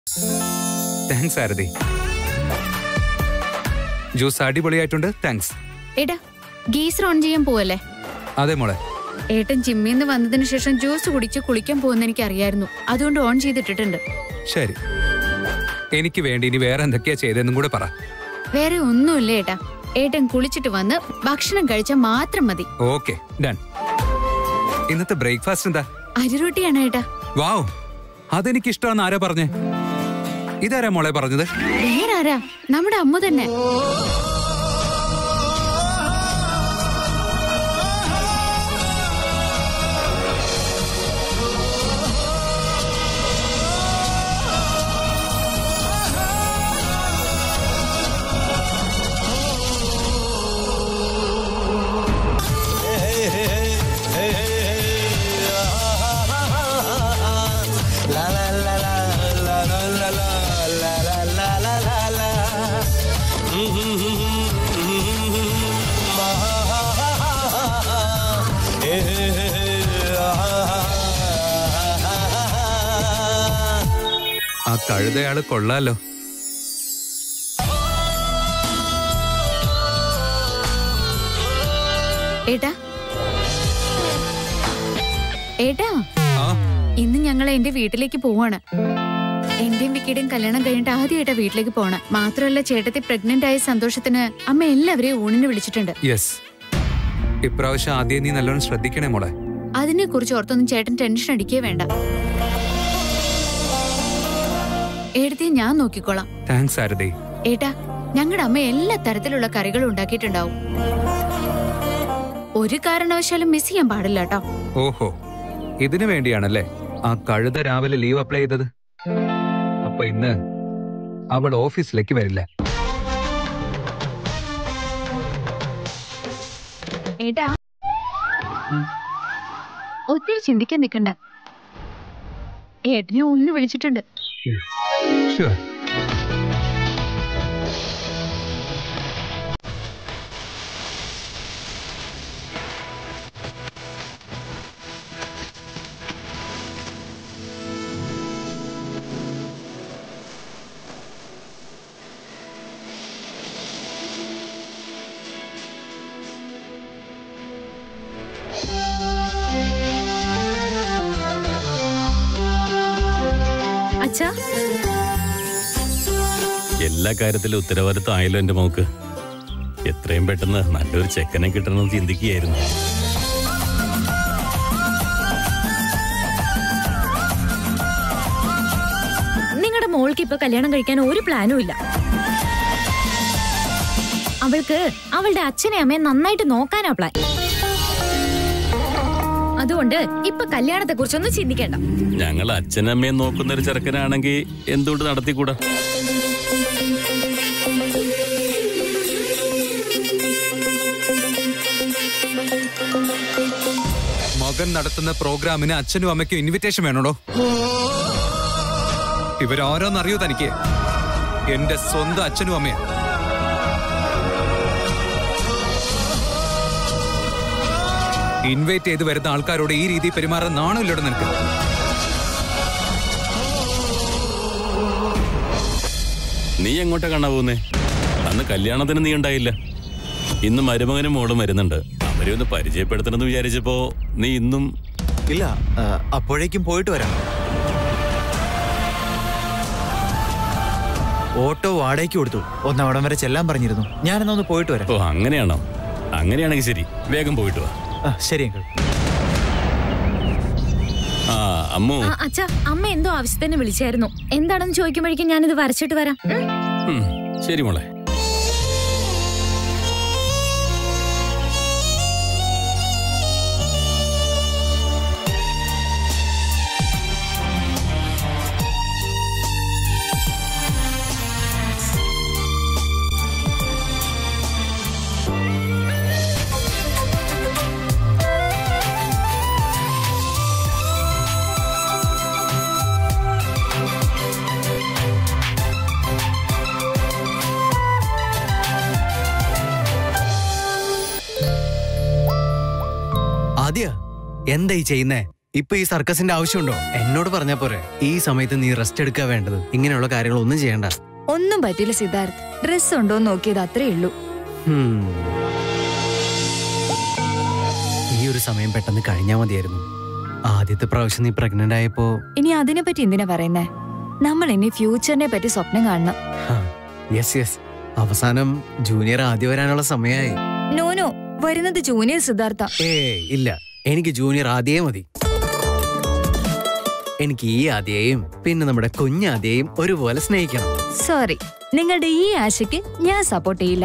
Thanks Aarathi juice അടിപൊളിയായിട്ടുണ്ട് thanks ഏട്ടാ geyser on ചെയ്യാൻ പോവല്ലേ അതെ മോളെ ഏട്ടൻ ജിമ്മിന്ന് വന്നതിന് ശേഷം ജ്യൂസ് കുടിച്ച് കുളിക്കാൻ പോകുന്ന എനിക്ക് അറിയായിരുന്നു അതുകൊണ്ട് ഓൺ ചെയ്തിട്ടിട്ടുണ്ട് ശരി എനിക്ക് വേണ്ടി ഇനി വേറെ എന്തൊക്കെയാ ചെയ്തതെന്നും കൂടെ പറ വേറെ ഒന്നുമില്ല ഏട്ടാ ഏട്ടൻ കുളിച്ചിട്ട് വന്ന് ഭക്ഷണം കഴിച്ചാൽ മാത്രം മതി ഓക്കെ ഡൺ ഇന്നത്തെ ബ്രേക്ക്ഫാസ്റ്റ് എന്താ അരിറൊട്ടിയാണ് ഏട്ടാ വാവ് അതെനിക്ക് ഇഷ്ടമാണെന്ന് ആരാ പറഞ്ഞേ ഇതാരാ മോളെ പറഞ്ഞത് വേറെ ആരാ നമ്മുടെ അമ്മ തന്നെ ആ കഴുതയാള് കൊള്ളാലോ ഏട്ടാ ഏട്ടാ ആ ഇന്ന് ഞങ്ങൾ എന്റെ വീട്ടിലേക്ക് പോവാണ് എന്റെയും വിക്കിയുടെയും കല്യാണം കഴിഞ്ഞിട്ട് ആദ്യമായിട്ടാ വീട്ടിലേക്ക് പോണ മാത്രമല്ല ചേട്ടത്തി പ്രഗ്നന്റ് ആയ സന്തോഷത്തിന് അമ്മ എല്ലാവരെയും ഊണിന് വിളിച്ചിട്ടുണ്ട് യെസ് ഇപ്രാവശ്യം ആദ്യം നീ നല്ലോണം ശ്രദ്ധിക്കണേ മോളെ അതിനെ കുറിച്ച് ഓർത്തൊന്നും ചേട്ടൻ ടെൻഷൻ അടിക്കേ വേണ്ട ഏടത്തിയെ ഞാൻ നോക്കിക്കോളാം താങ്ക്സ് ആരതി ഏട്ടാ ഞങ്ങളുടെ അമ്മ എല്ലാ തരത്തിലുള്ള കറികളും ഉണ്ടാക്കിയിട്ടുണ്ടാവും ഒരു കാരണവശാലും മിസ് ചെയ്യാൻ പാടില്ല കേട്ടോ ഓഹോ ഇതിനു വേണ്ടിയാണല്ലേ ആ കഴുത രാവിലെ ലീവ് അപ്ലൈ ചെയ്തത് അപ്പൊ ഇന്ന് അവൾ ഓഫീസിലേക്ക് വരില്ല ഏട്ടാ ഒത്തിരി ചിന്തിക്കാൻ നിൽക്കണ്ട ഏട്ടനെ ഒന്ന് വിളിച്ചിട്ടുണ്ട് ഷുവർ അച്ഛാ എല്ലാ കാര്യത്തിലും ഉത്തരവാദിത്വം ആയല്ലോ എന്റെ മോക്ക് എത്രയും പെട്ടെന്ന് നല്ലൊരു ചെക്കനെ കിട്ടണമെന്ന് ചിന്തിക്കുകയായിരുന്നു നിങ്ങളുടെ മോൾക്ക് ഇപ്പൊ കല്യാണം കഴിക്കാൻ ഒരു പ്ലാനും ഇല്ല അവൾക്ക് അവളുടെ അച്ഛനെ അമ്മയെ നന്നായിട്ട് നോക്കാനാ പ്ലാൻ അതുകൊണ്ട് ഇപ്പൊ കല്യാണത്തെ കുറിച്ചൊന്നും ചിന്തിക്കേണ്ട ഞങ്ങൾ അച്ഛനമ്മയെ നോക്കുന്ന ഒരു ചെറുക്കനാണെങ്കിൽ എന്തുകൊണ്ട് നടത്തിക്കൂടാ മകൻ നടത്തുന്ന പ്രോഗ്രാമിന് അച്ഛനും അമ്മയ്ക്കും ഇൻവിറ്റേഷൻ വേണോടോ ഇവരാരോന്നറിയോ തനിക്ക് എന്റെ സ്വന്തം അച്ഛനും അമ്മയാ ഇൻവൈറ്റ് ചെയ്ത് വരുന്ന ആൾക്കാരോട് ഈ രീതി പെരുമാറാൻ നാണമില്ലോടെ നിനക്ക് നീ എങ്ങോട്ടാ കാണാൻ പോകുന്നേ അന്ന് കല്യാണത്തിന് നീ ഉണ്ടായില്ല ഇന്ന് മരുമകനും മോളും വരുന്നുണ്ട് അവരെ ഒന്ന് പരിചയപ്പെടുത്തണമെന്ന് വിചാരിച്ചപ്പോ നീ ഇന്നും ഇല്ല ആ, അപ്പോഴേക്കും പോയിട്ട് വരാം ഓട്ടോ വാടകയ്ക്ക് കൊടുത്തു ഒന്ന് അവിടം വരെ ചെല്ലാൻ പറഞ്ഞിരുന്നു ഞാനെന്നൊന്ന് പോയിട്ട് വരാം ഓ അങ്ങനെയാണോ അങ്ങനെയാണെങ്കിൽ ശരി വേഗം പോയിട്ട് വാ ആ, ശരി അങ്കിൾ ആ അമ്മു ആ, അച്ഛാ അമ്മ എന്തോ ആവശ്യത്തിന് വിളിച്ചായിരുന്നു എന്താണെന്ന് ചോദിക്കുമ്പോഴേക്കും ഞാനിത് വരച്ചിട്ട് വരാം ഉം. ഉം, ശരി മോളെ ആദ്യ എന്താ ഈ ചെയ്യുന്നേ ഇപ്പൊ ഈ സർക്കസിന്റെ ആവശ്യമുണ്ടോ എന്നോട് പറഞ്ഞാ പോരെ ഈ സമയത്ത് നീ റെസ്റ്റ് എടുക്കുക വേണ്ടത് ഇങ്ങനെയുള്ള കാര്യങ്ങളൊന്നും ചെയ്യണ്ട ഒന്നും പറ്റില്ല സിദ്ധാർത്ഥ് ഡ്രസ് ഉണ്ടോ എന്ന് നോക്കിയത് അത്രേ ഉള്ളൂ ഹും. ഈ ഒരു സമയം പെട്ടെന്ന് കഴിഞ്ഞാ മതിയായിരുന്നു ആദ്യത്തെ പ്രാവശ്യം നീ പ്രഗ്നന്റ് ആയപ്പോ ഇനി അതിനെ പറ്റി എന്തിനാ പറയുന്നേ നമ്മൾ ഇനി ഫ്യൂച്ചറിനെ പറ്റി സ്വപ്നം കാണണം യെസ് യെസ് അവസാനം ജൂനിയർ ആദ്യം വരാനുള്ള സമയമായി നോനോ വരുന്നത് ജൂനിയർ സിദ്ധാർത്ഥ ഏ ഇല്ല എനിക്ക് ജൂനിയർ ആദ്യേ മതി എനിക്ക് ഈ ആദ്യയും പിന്നെ നമ്മുടെ കുഞ്ഞാദ്യയും ഒരുപോലെ സ്നേഹിക്കണം സോറി നിങ്ങളുടെ ഈ ആശയ്ക്ക് ഞാൻ സപ്പോർട്ട് ചെയ്യില്ല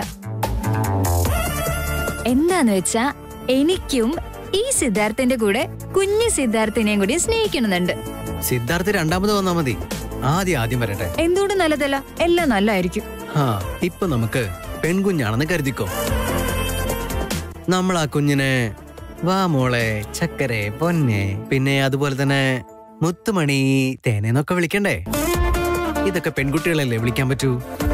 എന്താന്ന് വെച്ചാ എനിക്കും ഈ സിദ്ധാർത്ഥന്റെ കൂടെ കുഞ്ഞു സിദ്ധാർത്ഥിനെയും കൂടി സ്നേഹിക്കണമെന്നുണ്ട് സിദ്ധാർത്ഥ് രണ്ടാമത് വന്നാ മതി ആദ്യം ആദ്യം വരട്ടെ എന്തുകൊണ്ട് നല്ലതല്ല എല്ലാം നല്ലതായിരിക്കും ആ ഇപ്പൊ നമുക്ക് പെൺകുഞ്ഞാണെന്ന് കരുതിക്കോ നമ്മൾ ആ കുഞ്ഞിനെ വാ മോളെ ചക്കരെ പൊന്നെ പിന്നെ അതുപോലെ തന്നെ മുത്തുമണി തേനേന്നൊക്കെ വിളിക്കണ്ടേ ഇതൊക്കെ പെൺകുട്ടികളല്ലേ വിളിക്കാൻ പറ്റൂ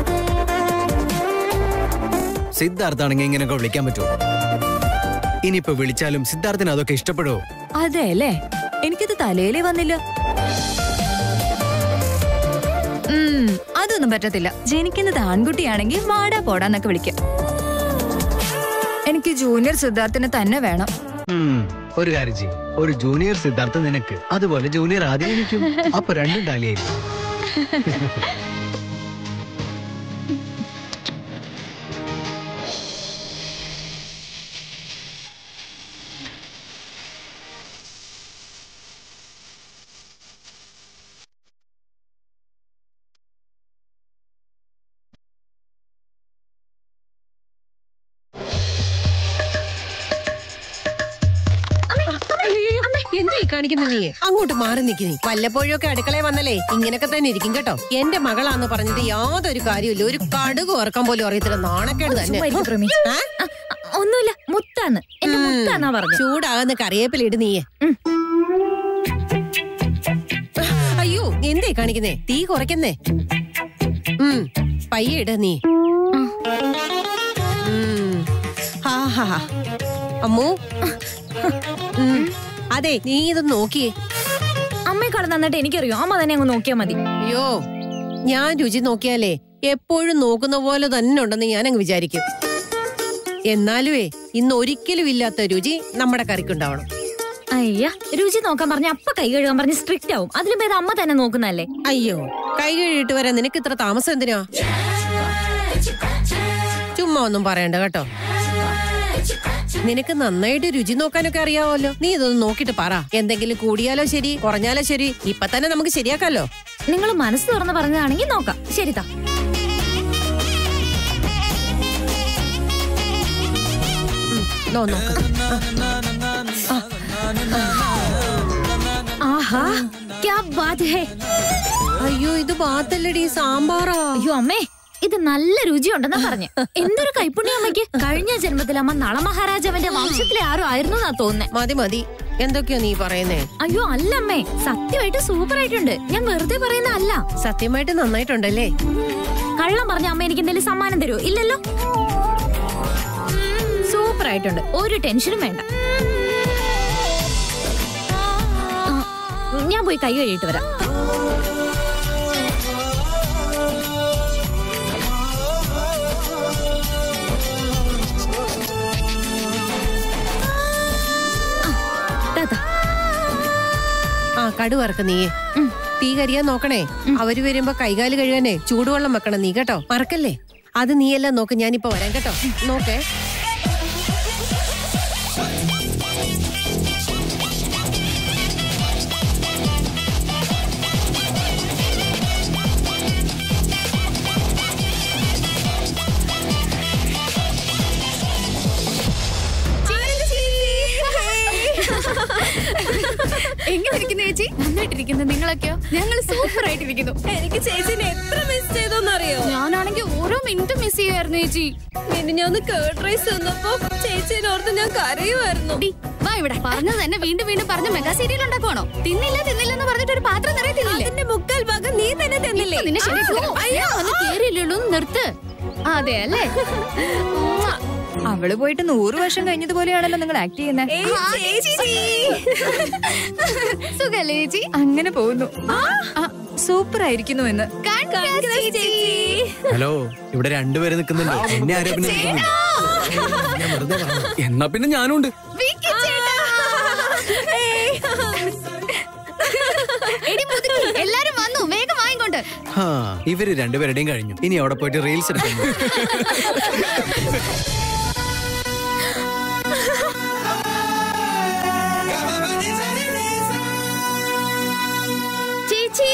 സിദ്ധാർത്ഥാണെങ്കിൽ ഇങ്ങനെയൊക്കെ വിളിക്കാൻ പറ്റുമോ ഇനിയിപ്പോ വിളിച്ചാലും സിദ്ധാർത്ഥിന് അതൊക്കെ ഇഷ്ടപ്പെടുവോ അതെ അല്ലേ എനിക്കത് തലയിലേ വന്നില്ല ഉം, അതൊന്നും പറ്റത്തില്ല ജനിക്കുന്നത് ആൺകുട്ടിയാണെങ്കിൽ വാടാ പോടാന്നൊക്കെ വിളിക്കാം എനിക്ക് ജൂനിയർ സിദ്ധാർത്ഥിനെ തന്നെ വേണം ഉം, ഒരു കാര്യം ചെയ്യും ഒരു ജൂനിയർ സിദ്ധാർത്ഥ നിനക്ക് അതുപോലെ ജൂനിയർ ആദ്യം എനിക്കും അപ്പൊ രണ്ടും ടാലിയായിരിക്കും എന്തായി കാണിക്കുന്ന നീ അങ്ങോട്ട് മാറി നിൽക്കുന്നേ വല്ലപ്പോഴും ഒക്കെ അടുക്കളയിൽ വന്നല്ലേ ഇങ്ങനൊക്കെ തന്നെ ഇരിക്കും കേട്ടോ എന്റെ മകളാന്ന് പറഞ്ഞത് യാതൊരു കാര്യമില്ല ഒരു കടുക് ഓർക്കാൻ പോലും അറിയത്തില്ല നാണക്കേട് തന്നെ ചുമ്മാ ഇരിക്ക് പ്രമി. ആ? ആ, ആ, ഒന്നുമില്ല മുത്താന്ന് എന്റെ ഉം. മുത്താന്നാ പറഞ്ഞു ചൂടാകുന്ന കറിവേപ്പില ഇട് നീയെ ഉം. അയ്യോ എന്തേ കാണിക്കുന്നേ തീ കുറയ്ക്കുന്നേ ഉം പയ്യെ ഇട നീ ഉം. ഹാ, ഹാ, ഹാ. അമ്മു ഉം. അതെ നീ ഇത് നോക്കിയേ അമ്മയെക്കാളും നന്നായിട്ട് എനിക്കറിയോ അമ്മ തന്നെ അങ്ങ് നോക്കിയാ മതി അയ്യോ ഞാൻ രുചി നോക്കിയാലേ എപ്പോഴും നോക്കുന്ന പോലെ തന്നെ ഉണ്ടെന്ന് ഞാൻ അങ്ങ് വിചാരിക്കും എന്നാലുവേ ഇന്ന് ഒരിക്കലും ഇല്ലാത്ത രുചി നമ്മുടെ കറിക്കുണ്ടാവണം അയ്യ രുചി നോക്കാൻ പറഞ്ഞ അപ്പ കൈ കഴുകാൻ പറഞ്ഞ് സ്ട്രിക്റ്റ് ആവും അതിലും ഭേദം അമ്മ തന്നെ നോക്കുന്നല്ലേ അയ്യോ കൈ കഴുകിയിട്ട് വരാൻ നിനക്ക് ഇത്ര താമസം എന്തിനാ ചുമ്മാ ഒന്നും പറയണ്ട കേട്ടോ നിനക്ക് നന്നായിട്ട് രുചി നോക്കാനൊക്കെ അറിയാവല്ലോ നീ ഇതൊന്ന് നോക്കിട്ട് പറ എന്തെങ്കിലും കൂടിയാലോ ശരി കുറഞ്ഞാലോ ശരി ഇപ്പൊ തന്നെ നമുക്ക് ശരിയാക്കാലോ നിങ്ങൾ മനസ്സ് തുറന്ന് പറഞ്ഞതാണെങ്കിൽ നോക്കാം ശരിതാ നോ നോക്ക് ആഹാ ക്യാ ബാത് ഹേ അയ്യോ ഇത് ബാത്തല്ലടി സാമ്പാറാ അയ്യോ അമ്മേ ഇത് നല്ല രുചിയുണ്ടെന്നാ പറഞ്ഞ് എന്തൊരു കൈപ്പുണ്യ അമ്മയ്ക്ക് കഴിഞ്ഞ ജന്മത്തിൽ അമ്മ നളമഹാരാജാവിന്റെ വംശത്തിലെ ആരോ ആയിരുന്നു എന്നാ തോന്നുന്നേ മതി മതി എന്തൊക്കെയാ നീ പറയുന്നേ അയ്യോ അല്ല അമ്മേ സത്യമായിട്ട് സൂപ്പർ ആയിട്ടുണ്ട് ഞാൻ വെറുതെ പറയുന്ന അല്ല സത്യമായിട്ട് നന്നായിട്ടുണ്ടല്ലേ കള്ളം പറഞ്ഞ അമ്മ എനിക്ക് എന്തെങ്കിലും സമ്മാനം തരുമോ ഇല്ലല്ലോ സൂപ്പർ ആയിട്ടുണ്ട് ഒരു ടെൻഷനും വേണ്ട ആ, ഞാൻ പോയി കൈ കഴുകിയിട്ട് വരാം ആ, ദാ, ദാ. ആ കടു വറക്ക നീ തീ കരിയാൻ നോക്കണേ അവര് വരുമ്പോ കൈകാല് കഴുകാനേ ചൂടുവെള്ളം വെക്കണം നീ കേട്ടോ മറക്കല്ലേ അത് നീയെല്ലാം നോക്ക് ഞാനിപ്പോ വരാം കേട്ടോ നോക്കേ എങ്ങനെ ഇരിക്കുന്നു ചേച്ചി നന്നായിട്ടിരിക്കുന്നു നിങ്ങളൊക്കെയോ ഞങ്ങൾ സൂപ്പർ ആയിട്ടിരിക്കുന്നു എനിക്ക് ചേച്ചിനെ എത്ര മിസ് ചെയ്തോന്നറിയോ ഞാനാണെങ്കിൽ ഓരോ മിനിറ്റും മിസ് ചെയ്യുമായിരുന്നു ചേച്ചി ഞാൻ കേർഡ് റൈസ് വന്നപ്പോ ചേച്ചിനെ ഓർത്ത് ഞാൻ കരയുമായിരുന്നു ഡി, വാ ഇവിടെ പറഞ്ഞത് തന്നെ വീണ്ടും വീണ്ടും പറഞ്ഞ് മെഗാ സീരിയൽ ഉണ്ടാക്കുവാണോ തിന്നില്ല തിന്നില്ല എന്ന് പറഞ്ഞിട്ട് ഒരു പാത്രം നിറയെ തിന്നില്ലേ അതിന്റെ മുക്കാൽ ഭാഗം നീ തന്നെ തന്നില്ലേ ഇപ്പൊ നിന്നെ ശരിയാക്കി തരാം. അയ്യോ ഒന്ന് കേറിയില്ലുള്ളൂ ഒന്ന് നിർത്ത് അതെ അല്ലേ അവള് പോയിട്ട് നൂറ് വർഷം കഴിഞ്ഞതുപോലെയാണല്ലോ നിങ്ങൾ ആക്ട് ചെയ്യുന്നത് സുഖല്ലേ ചേച്ചി അങ്ങനെ പോകുന്നു സൂപ്പർ ആയിരിക്കുന്നു എന്ന് ഹലോ ഇവിടെ രണ്ടുപേര് നിൽക്കുന്നുണ്ട് എന്നെ ആരും അഭിനന്ദിക്കുന്നില്ല. ഞാൻ വെറുതെ പറഞ്ഞു. എന്നാ പിന്നെ ഞാനുണ്ട് എടി മുതുക്കി, എല്ലാരും വന്നു വേഗം വാങ്ങിക്കൊണ്ട് ഹാ ഇവര് രണ്ടുപേരുടെയും കഴിഞ്ഞു ഇനി അവിടെ പോയിട്ട് റീൽസ് എടുക്കുന്നു ചേച്ചി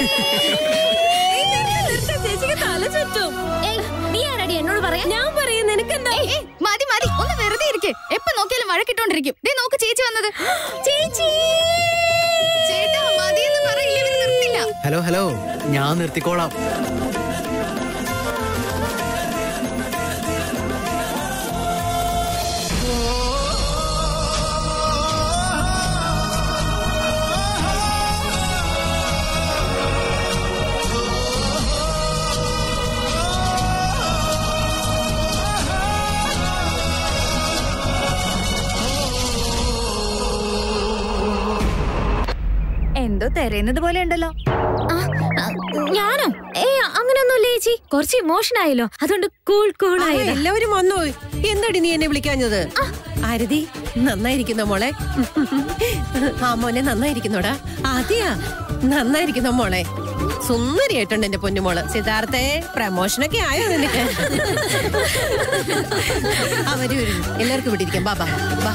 ഏയ്, നീ ആരാടി എന്നോട് പറയാ ഞാൻ പറയാ നിനക്കെന്താ ഏയ്, ഏയ്, മതി മതി ഒന്ന് വെറുതെ ഇരിക്കെ എപ്പോ നോക്കിയാലും വഴക്കിട്ടോണ്ടിരിക്കും ദേ നോക്ക് ചേച്ചി വന്നത് ചേച്ചി ചേട്ടാ മതിയെന്ന് പറയില്ല ഇവര് നിർത്തില്ല ഹലോ ഹലോ ഞാൻ നിർത്തിക്കോളാം എന്തോ തെരയുന്നത് പോലെ ഉണ്ടല്ലോ ആ, ആ, ഞാനോ ഏ അങ്ങനെയൊന്നുമില്ല ചേച്ചി കുറച്ച് ഇമോഷൻ ആയല്ലോ അതുകൊണ്ട് കൂൾ കൂൾ ആ, ആയത് എല്ലാവരും വന്നോ എന്താടി നീ എന്നെ വിളിക്കാഞ്ഞത് ആരതി നന്നായിരിക്കുന്നോ മോളെ ആ മോനെ നന്നായിരിക്കുന്നോടാ ആദ്യാ നന്നായിരിക്കുന്നോ മോളെ സുന്ദരിയായിട്ടുണ്ട് എന്റെ പൊന്നുമോള് സിദ്ധാർത്ഥേ പ്രമോഷനൊക്കെ ആയോ നിനക്ക് അവര് വരും എല്ലാവർക്കും ഇവിടെ ഇരിക്കാം ബാ ബാ ബാ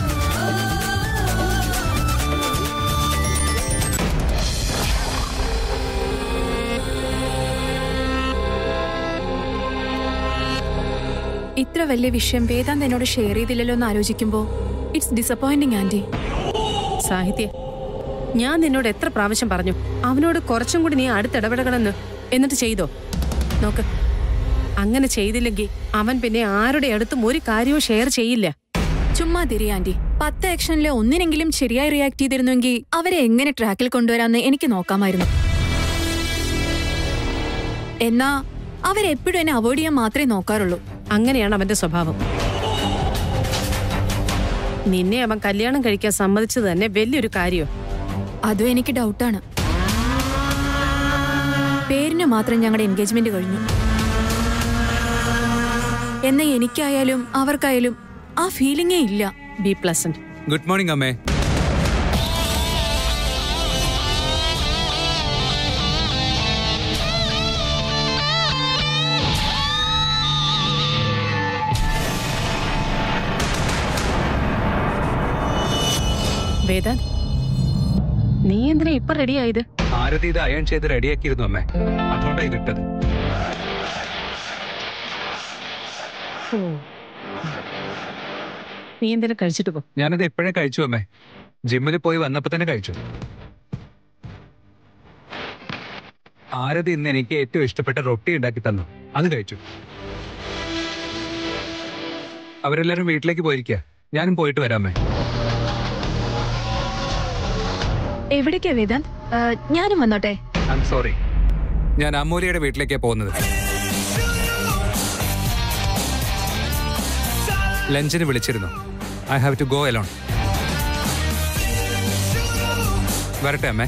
ഇത്ര വലിയ വിഷയം വേദാന്ത് എന്നോട് ഷെയർ ചെയ്തില്ലല്ലോ എന്ന് ആലോചിക്കുമ്പോ ഇറ്റ്സ് ഡിസപ്പോയിന്റിങ് ആന്റി സാഹിത്യ ഞാൻ നിന്നോട് എത്ര പ്രാവശ്യം പറഞ്ഞു അവനോട് കുറച്ചും കൂടി നീ അടുത്തിടപെടണമെന്ന് എന്നിട്ട് ചെയ്തോ നോക്ക് അങ്ങനെ ചെയ്തില്ലെങ്കിൽ അവൻ പിന്നെ ആരുടെ അടുത്തും ഒരു കാര്യവും ഷെയർ ചെയ്യില്ല ചുമ്മാ തിരി ആന്റി പത്ത് ആക്ഷനിലെ ഒന്നിനെങ്കിലും ശരിയായി റിയാക്ട് ചെയ്തിരുന്നെങ്കിൽ അവരെ എങ്ങനെ ട്രാക്കിൽ കൊണ്ടുവരാമെന്ന് എനിക്ക് നോക്കാമായിരുന്നു എന്നാ അവരെപ്പോഴും എന്നെ അവോയ്ഡ് ചെയ്യാൻ മാത്രമേ നോക്കാറുള്ളൂ അങ്ങനെയാണ് അവന്റെ സ്വഭാവം നിന്നെ അവൻ കല്യാണം കഴിക്കാൻ സമ്മതിച്ചത് തന്നെ വലിയൊരു കാര്യം അതും എനിക്ക് ഡൗട്ടാണ് പേരിന് മാത്രം ഞങ്ങളുടെ എൻഗേജ്മെന്റ് കഴിഞ്ഞു എന്നാ എനിക്കായാലും അവർക്കായാലും ആ ഫീലിംഗേ ഇല്ല ബി പ്ലസന്റ് ഗുഡ് മോർണിംഗ് അമ്മേ വേദാന്ത് നീ എന്തിനാ ഇപ്പൊ റെഡിയായത് ആരതി ഇത് അയൺ ചെയ്ത് റെഡിയാക്കിയിരുന്നു അമ്മേ അതുകൊണ്ടാ ഇതിട്ടത് നീ എന്തിനാ കഴിച്ചിട്ട് പോ ഞാനത് എപ്പോഴേ കഴിച്ചു അമ്മേ ജിമ്മിൽ പോയി വന്നപ്പോ തന്നെ കഴിച്ചു ആരതി ഇന്ന് എനിക്ക് ഏറ്റവും ഇഷ്ടപ്പെട്ട റൊട്ടി ഉണ്ടാക്കി തന്നു അത് കഴിച്ചു അവരെല്ലാരും വീട്ടിലേക്ക് പോയിരിക്കുക ഞാനും പോയിട്ട് വരാമേ എവിടേക്കാ വേദാന്ത് ആ, ഞാനും വന്നോട്ടെ ഐ എം സോറി ഞാൻ അമ്മൂലിയുടെ വീട്ടിലേക്കാണ് പോകുന്നത് ലഞ്ചിന് വിളിച്ചിരുന്നു I have to go alone വരട്ടെ അമ്മേ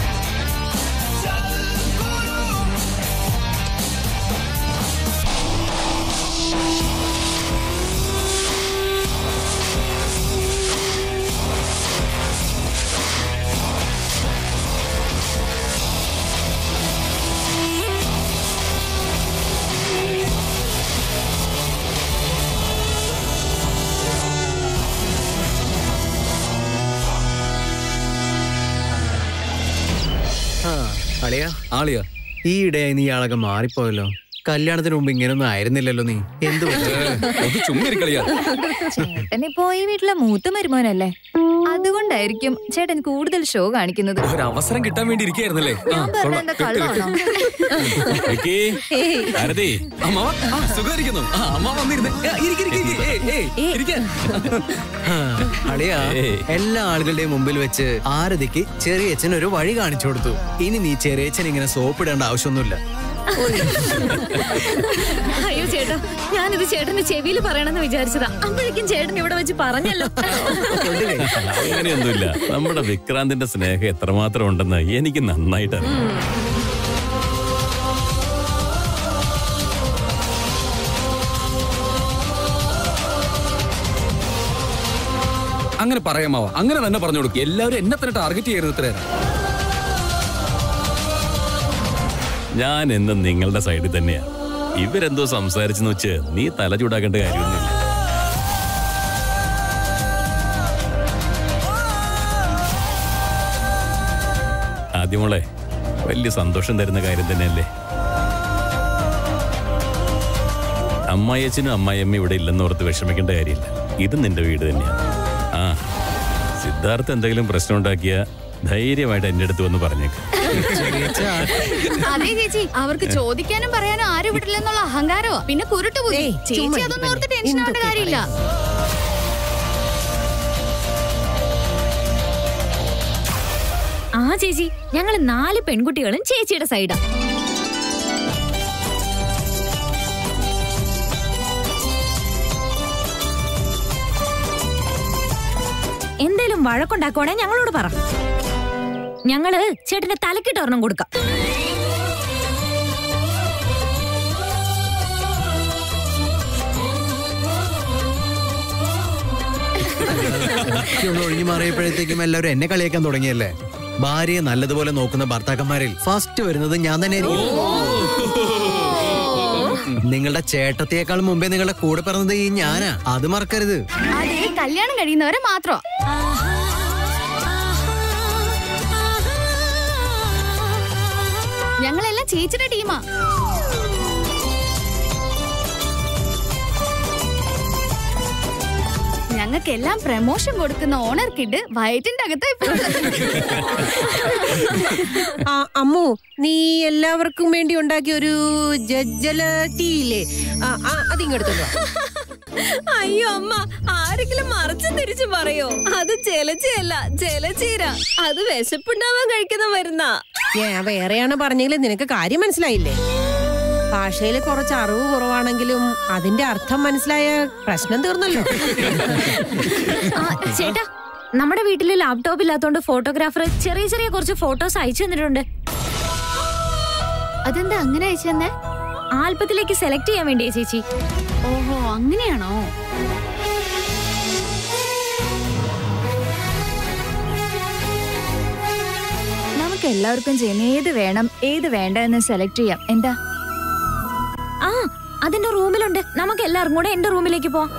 ആ അളിയാ ആളിയാ ഈ ഇടയായി നീ ആളൊക്കെ മാറിപ്പോയല്ലോ കല്യാണത്തിന് മുമ്പ് ഇങ്ങനൊന്നും ആയിരുന്നില്ലല്ലോ നീ എന്ത് പറ്റി? ചുമ്മിരിക്കളിയാ ചേട്ടനിപ്പോ ഈ വീട്ടിലെ മൂത്ത മരുമോനല്ലേ അതുകൊണ്ടായിരിക്കും ചേട്ടൻ കൂടുതൽ ഷോ കാണിക്കുന്നത് ഒരു അവസരം കിട്ടാൻ വേണ്ടി ഇരിക്കുകയായിരുന്നല്ലേ ഞാൻ പറഞ്ഞ എന്താ കള്ളമാണോ വിക്കി, ആരതി അമ്മാവ ആ, സുഖമായിരിക്കുന്നു ആ, അമ്മ വന്നിരുന്നേ ആ, ഇരിക്ക്, ഇരിക്ക്, ഇരിക്ക്. ഏയ്, ഏയ്, ഇരിക്കാൻ. ആ, അളിയാ ഏയ്. എല്ലാ ആളുകളുടെയും മുമ്പിൽ വെച്ച് ആരതിക്ക് ചെറിയച്ഛൻ ഒരു വഴി കാണിച്ചു കൊടുത്തു ഇനി നീ ചെറിയച്ഛൻ ഇങ്ങനെ സോപ്പിടേണ്ട ആവശ്യമൊന്നുമില്ല അയ്യോ ചേട്ടാ ഞാനിത് ചേട്ടന്റെ ചെവിയിൽ പറയണമെന്ന് വിചാരിച്ചതാ അപ്പോഴേക്കും ചേട്ടൻ ഇവിടെ വെച്ച് പറഞ്ഞല്ലോ അങ്ങനെയൊന്നുമില്ല നമ്മുടെ വിക്രാന്തിന്റെ സ്നേഹം എത്രമാത്രം ഉണ്ടെന്ന് എനിക്ക് നന്നായിട്ട് അറിയാം അങ്ങനെ പറയാമാവാ അങ്ങനെ തന്നെ പറഞ്ഞു കൊടുക്കും എല്ലാവരും എന്നെ തന്നെ ടാർഗറ്റ് ചെയ്യരുത് ഇത്ര ഞാൻ എന്നും നിങ്ങളുടെ സൈഡിൽ തന്നെയാ ഇവരെന്തോ സംസാരിച്ചെന്ന് വെച്ച് നീ തല ചൂടാക്കേണ്ട കാര്യമൊന്നുമില്ല ആദ്യമോളെ വലിയ സന്തോഷം തരുന്ന കാര്യം തന്നെയല്ലേ അമ്മായിയച്ഛനും അമ്മായിയമ്മ ഇവിടെ ഇല്ലെന്ന് ഓർത്ത് വിഷമിക്കേണ്ട കാര്യമില്ല ഇത് നിന്റെ വീട് തന്നെയാണ് ആ സിദ്ധാർത്ഥ് എന്തെങ്കിലും പ്രശ്നം ഉണ്ടാക്കിയ ധൈര്യമായിട്ട് എന്റെ അടുത്ത് വന്ന് പറഞ്ഞേക്ക് അതെ ചേച്ചി അവർക്ക് ചോദിക്കാനും പറയാനും ആരും വിടില്ലെന്നുള്ള അഹങ്കാരമോ പിന്നെ കുരുട്ട് പോയി ഏയ്, ചേച്ചി ചുമ്മാ അതൊന്നും ഓർത്ത് ഇരിപ്പല്ലേ. ടെൻഷൻ ആവേണ്ട എന്തൊക്കെ കാര്യമില്ല ആ ചേച്ചി ഞങ്ങള് നാല് പെൺകുട്ടികളും ചേച്ചിയുടെ സൈഡാ എന്തേലും വഴക്കുണ്ടാക്കുവാണെ ഞങ്ങളോട് പറ ഞങ്ങള് ചേട്ടന്റെ തലക്കിട്ട് ഒരെണ്ണം കൊടുക്കാം ഒന്ന് ഒഴിഞ്ഞു മാറിയപ്പോഴത്തേക്കും എല്ലാവരും എന്നെ കളിയാക്കാൻ തുടങ്ങിയല്ലേ ഭാര്യയെ നല്ലതുപോലെ നോക്കുന്ന ഭർത്താക്കന്മാരിൽ ഫസ്റ്റ് വരുന്നത് ഞാൻ തന്നെ നിങ്ങളുടെ ചേട്ടത്തേക്കാൾ മുമ്പേ നിങ്ങളുടെ കൂടെ പറഞ്ഞത് ഈ ഞാനാ അത് മറക്കരുത് അതെ കല്യാണം കഴിയുന്നവരെ മാത്രം ഞങ്ങളെല്ലാം ചേച്ചിയുടെ ടീമാ ഞങ്ങൾക്കെല്ലാം പ്രമോഷൻ കൊടുക്കുന്ന ഓണർ കിഡ് വയറ്റിന്റെ അകത്തായി ആ അമ്മു നീ എല്ലാവർക്കും വേണ്ടി ഉണ്ടാക്കിയ ഒരു ജജ്ജല ടീ ഇല്ലേ ആ, ആ, അതിങ്ങെടുത്തോ അയ്യോ അമ്മ ആരെങ്കിലും മറച്ചു തിരിച്ചു പറയോ അത് ചെലച്ചയല്ല ചെലച്ചീര അത് വിശപ്പുണ്ടാവാൻ കഴിക്കുന്ന മരുന്നാ ഞാൻ വേറെയാണ് പറഞ്ഞെങ്കിൽ നിനക്ക് കാര്യം മനസ്സിലായില്ലേ ഭാഷയിൽ കുറച്ച് അറിവ് കുറവാണെങ്കിലും അതിന്റെ അർത്ഥം മനസ്സിലായ പ്രശ്നം തീർന്നല്ലോ ആ, ചേട്ടാ നമ്മുടെ വീട്ടില് ലാപ്ടോപ്പ് ഇല്ലാത്തോണ്ട് ഫോട്ടോഗ്രാഫർ ചെറിയ ചെറിയ കുറച്ച് ഫോട്ടോസ് അയച്ചു തന്നിട്ടുണ്ട് അതെന്താ അങ്ങനെ അയച്ചെന്നേ ആൽബത്തിലേക്ക് സെലക്ട് ചെയ്യാൻ വേണ്ടിയാ ചേച്ചി ഓഹോ അങ്ങനെയാണോ നമുക്ക് എല്ലാവർക്കും ചെയ്യുന്ന ഏത് വേണം ഏത് വേണ്ട എന്ന് സെലക്ട് ചെയ്യാം എന്താ ആ അതിന്റെ റൂമിലുണ്ട് നമുക്ക് എല്ലാവരും കൂടെ എന്റെ റൂമിലേക്ക് പോവാം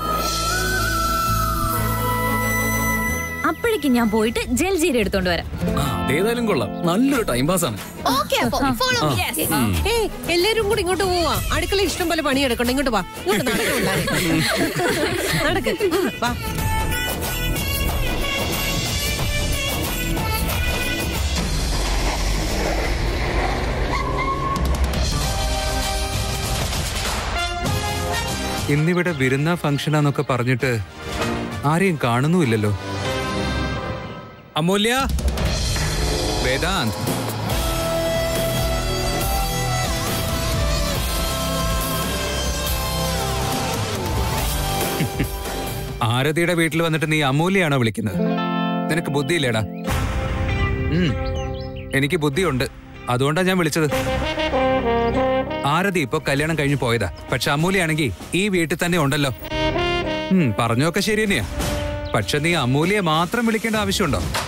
അപ്പോഴേക്കും ഞാൻ പോയിട്ട് ജൽജീര എടുത്തോണ്ട് വരാം അതേതായാലും കൊള്ളാം നല്ലൊരു ടൈം പാസ് ആണ് ഓക്കെ അപ്പൊ ഫോളോ ഏ എല്ലാരും കൂടി ഇങ്ങോട്ട് പോവാ അടുക്കള ഇഷ്ടം പോലെ പണിയെടുക്കണ്ട ഇങ്ങോട്ട് വാ ഇങ്ങോട്ട് നടക്കണ്ട നടക്ക് ഉം, വാ ഇന്നിവിടെ വിരുന്ന ഫംഗ്ഷനാന്നൊക്കെ പറഞ്ഞിട്ട് ആരെയും കാണുന്നുമില്ലല്ലോ അമൂല്യ വേദാന്ത് ആരതിയുടെ വീട്ടിൽ വന്നിട്ട് നീ അമൂല്യാണോ വിളിക്കുന്നത് നിനക്ക് ബുദ്ധിയില്ലേടാ ഉം, എനിക്ക് ബുദ്ധിയുണ്ട് അതുകൊണ്ടാ ഞാൻ വിളിച്ചത് ആരതി ഇപ്പൊ കല്യാണം കഴിഞ്ഞു പോയതാ പക്ഷെ അമൂല്യാണെങ്കി ഈ വീട്ടിൽ തന്നെ ഉണ്ടല്ലോ ഉം, പറഞ്ഞൊക്കെ ശരി തന്നെയാ പക്ഷെ നീ അമൂല്യെ മാത്രം വിളിക്കേണ്ട ആവശ്യമുണ്ടോ